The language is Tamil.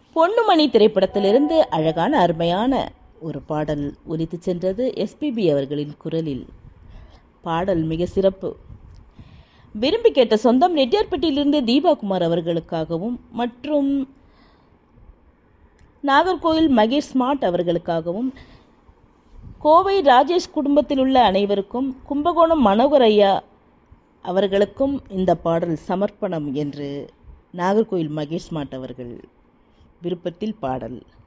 பொன்னுமணி திரைப்படத்திலிருந்து அழகான அருமையான ஒரு பாடல் ஒலித்து சென்றது எஸ்பிபி அவர்களின் குரலில் பாடல் மிக சிறப்பு விரும்பி கேட்ட சொந்தம் நெட்டியார்பட்டியிலிருந்து தீபாகுமார் அவர்களுக்காகவும் மற்றும் நாகர்கோயில் மகேஷ் ஸ்மார்ட் அவர்களுக்காகவும் கோவை ராஜேஷ் குடும்பத்தில் உள்ள அனைவருக்கும் கும்பகோணம் மனோகர் ஐயா அவர்களுக்கும் இந்த பாடல் சமர்ப்பணம் என்று நாகர்கோயில் மகேஷ் ஸ்மார்ட் அவர்கள் விருப்பத்தில் பாடல்